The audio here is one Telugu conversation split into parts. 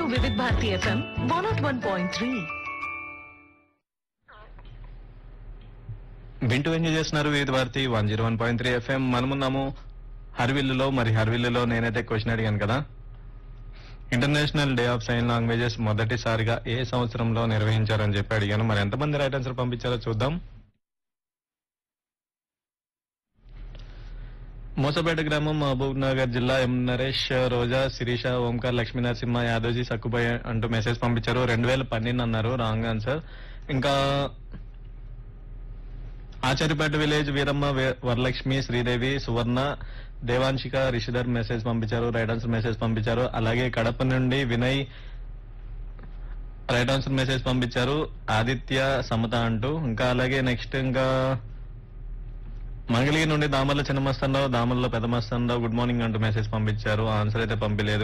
వివిధ Bharati FM one naught one point three వింటూ ఎంజాయ్ చేస్తున్నారు Vividha Bharati one zero one point three FM మనమున్నాము హర్విల్లులో మరి హర్విల్లులో నేనైతే క్వశ్చన్ అడిగాను కదా international day of sign languages మొదటిసారిగా ఏ సంవత్సరంలో నిర్వహించారని చెప్పి అడిగాను మరి ఎంతమంది రైట్ ఆన్సర్ పంపించారో చూద్దాం మోసపేట గ్రామం మహబూబ్ నగర్ జిల్లా ఎం నరేష్ రోజా శిరీష ఓంకార్ లక్ష్మీ నరసింహ యాదవ్జీ సక్కుబాయ్ అంటూ మెసేజ్ పంపించారు రెండు వేల పన్నెండు అన్నారు రాంగ్ ఆన్సర్ ఇంకా ఆచార్యపేట విలేజ్ వీరమ్మ వే- వరలక్ష్మి శ్రీదేవి సువర్ణ దేవాంశిక రిషిధర్ మెసేజ్ పంపించారు రైట్ ఆన్సర్ మెసేజ్ పంపించారు అలాగే కడప నుండి వినయ్ రైట్ ఆన్సర్ మెసేజ్ పంపించారు ఆదిత్య సమత అంటూ ఇంకా అలాగే నెక్స్ట్ ఇంకా మంగళగిరి నుండి దామర్ల చిన్న మస్తానరావు దామర్లో పెద్ద మస్తానరావు గుడ్ మార్నింగ్ అంటూ మెసేజ్ పంపించారు ఆన్సర్ అయితే పంపలేదు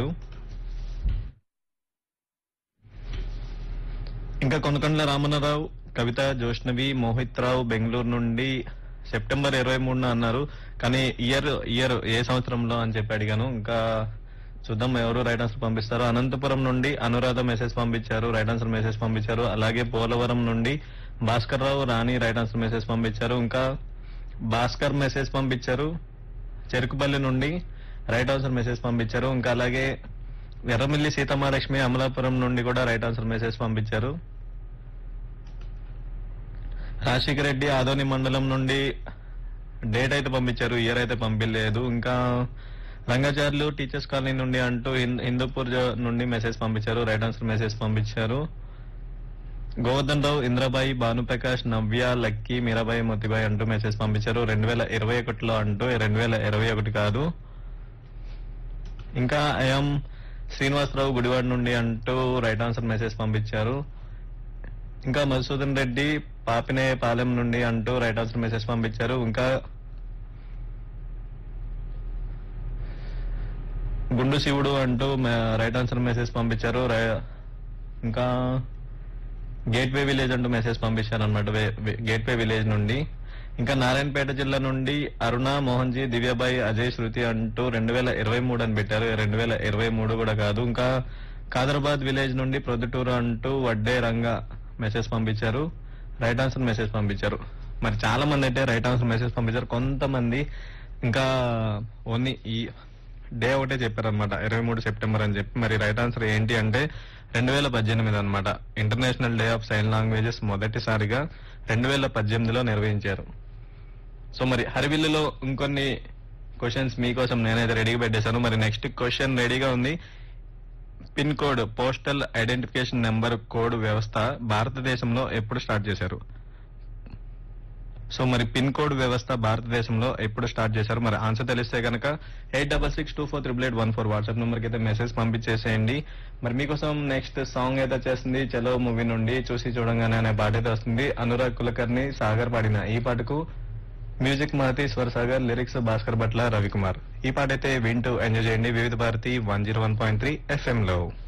ఇంకా కొనకొండల రామన్నరావు కవిత జోష్నవి మోహిత్ రావు బెంగళూరు నుండి సెప్టెంబర్ ఇరవై మూడున అన్నారు కానీ ఇయర్ ఇయర్ ఏ సంవత్సరంలో అని చెప్పి అడిగాను ఇంకా చూద్దాం ఎవరు రైట్ ఆన్సర్ పంపిస్తారు అనంతపురం నుండి అనురాధ మెసేజ్ పంపించారు రైట్ ఆన్సర్ మెసేజ్ పంపించారు అలాగే పోలవరం నుండి Bhaskar Rao Rani right answer message పంపించారు ఇంకా భాస్కర్ మెసేజ్ పంపించారు చెరుకుపల్లి నుండి రైట్ ఆన్సర్ మెసేజ్ పంపించారు ఇంకా అలాగే ఎర్రమిల్లి సీతమాలక్ష్మి అమలాపురం నుండి కూడా రైట్ ఆన్సర్ మెసేజ్ పంపించారు రాజశేఖర రెడ్డి ఆదోని మండలం నుండి డేట్ అయితే పంపించారు ఇయర్ అయితే పంపించలేదు ఇంకా రంగాచార్యులు టీచర్స్ కాలనీ నుండి అంటూ హిం- హిందూపూర్ జ- నుండి మెసేజ్ పంపించారు రైట్ ఆన్సర్ మెసేజ్ పంపించారు గోవర్ధన్ రావు ఇంద్రబాయి భానుప్రకాష్ నవ్య లక్కీ మీరాబాయి మోతిబాయి అంటూ మెసేజ్ పంపించారు రెండు వేల ఇరవై ఒకటిలో అంటూ రెండు వేల ఇరవై ఒకటి కాదు ఇంకా ఐఎం శ్రీనివాసరావు గుడివాడ నుండి అంటూ రైట్ ఆన్సర్ మెసేజ్ పంపించారు ఇంకా మధుసూదన్ రెడ్డి పాపినే పాలెం నుండి అంటూ రైట్ ఆన్సర్ మెసేజ్ పంపించారు ఇంకా గుండు శివుడు అంటూ మ- రైట్ ఆన్సర్ మెసేజ్ పంపించారు రై- ఇంకా గేట్వే విలేజ్ అంటూ మెసేజ్ పంపించారు అనమాట గేట్వే విలేజ్ నుండి ఇంకా నారాయణపేట జిల్లా నుండి అరుణ మోహన్ జీ దివ్యబాయి అజయ్ శృతి అంటూ రెండు వేల ఇరవై మూడు అని పెట్టారు రెండు వేల ఇరవై మూడు కూడా కాదు ఇంకా కాదరాబాద్ విలేజ్ నుండి ప్రొద్దుటూరు అంటూ వడ్డే రంగా మెసేజ్ పంపించారు రైట్ ఆన్సర్ మెసేజ్ పంపించారు మరి చాలా మంది అయితే రైట్ ఆన్సర్ మెసేజ్ పంపించారు కొంతమంది ఇంకా ఓన్లీ ఈ డే ఒకటే చెప్పారు అనమాట ఇరవై మూడు సెప్టెంబర్ అని చెప్పి మరి రైట్ ఆన్సర్ ఏంటి అంటే రెండు వేల పద్దెనిమిది అనమాట international day of sign languages మొదటిసారిగా రెండు వేల పద్దెనిమిదిలో నిర్వహించారు సో మరి హరివిల్లులో ఇంకొన్ని క్వశ్చన్స్ మీకోసం నేనైతే రెడీగా పెట్టేశాను మరి నెక్స్ట్ క్వశ్చన్ రెడీగా ఉంది pin code postal identification number code వ్యవస్థ భారతదేశంలో ఎప్పుడు స్టార్ట్ చేశారు సో మరి పిన్ కోడ్ వ్యవస్థ భారతదేశంలో ఎప్పుడు స్టార్ట్ చేశారు మరి ఆన్సర్ తెలిస్తే కనుక eight double six two four triple eight one four WhatsApp number కి అయితే మెసేజ్ పంపించేసేయండి మరి మీకోసం నెక్స్ట్ సాంగ్ అయితే చేస్తుంది చలో మూవీ నుండి చూసి చూడంగానే అనే పాట అయితే వస్తుంది అనురాగ్ కులకర్ని సాగర్ పాడిన ఈ పాటకు మ్యూజిక్ మహతి స్వర్ సాగర్ లిరిక్స్ భాస్కర్ భట్ల రవికుమార్ ఈ పాట అయితే వింటూ ఎంజాయ్ చేయండి Vividha Bharati one zero one point three FM లో